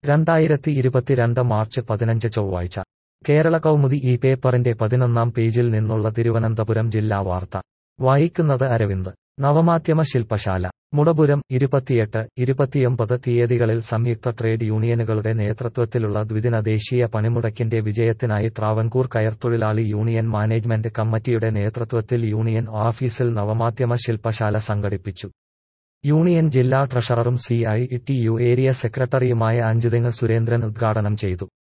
രണ്ടായിരത്തി ഇരുപത്തിരണ്ട് മാർച്ച് പതിനഞ്ച് ചൊവ്വാഴ്ച കേരള കൗമുദി ഈ പേപ്പറിന്റെ പതിനൊന്നാം പേജിൽ നിന്നുള്ള തിരുവനന്തപുരം ജില്ലാ വാർത്ത വായിക്കുന്നത് അരവിന്ദ് നവമാധ്യമ ശില്പശാല മുടപുരം ഇരുപത്തിയെട്ട് ഇരുപത്തിയൊമ്പത് തീയതികളിൽ സംയുക്ത ട്രേഡ് യൂണിയനുകളുടെ നേതൃത്വത്തിലുള്ള ദ്വിദിന ദേശീയ പണിമുടക്കിന്റെ വിജയത്തിനായി ട്രാവൻകൂർ കയർത്തൊഴിലാളി യൂണിയൻ മാനേജ്മെന്റ് കമ്മിറ്റിയുടെ നേതൃത്വത്തിൽ യൂണിയൻ ഓഫീസിൽ നവമാധ്യമ ശില്പശാല സംഘടിപ്പിച്ചു യൂണിയൻ ജില്ലാ ട്രഷററും C I T U area സെക്രട്ടറിയുമായ അഞ്ചുതെങ്ങ് സുരേന്ദ്രൻ ഉദ്ഘാടനം ചെയ്തു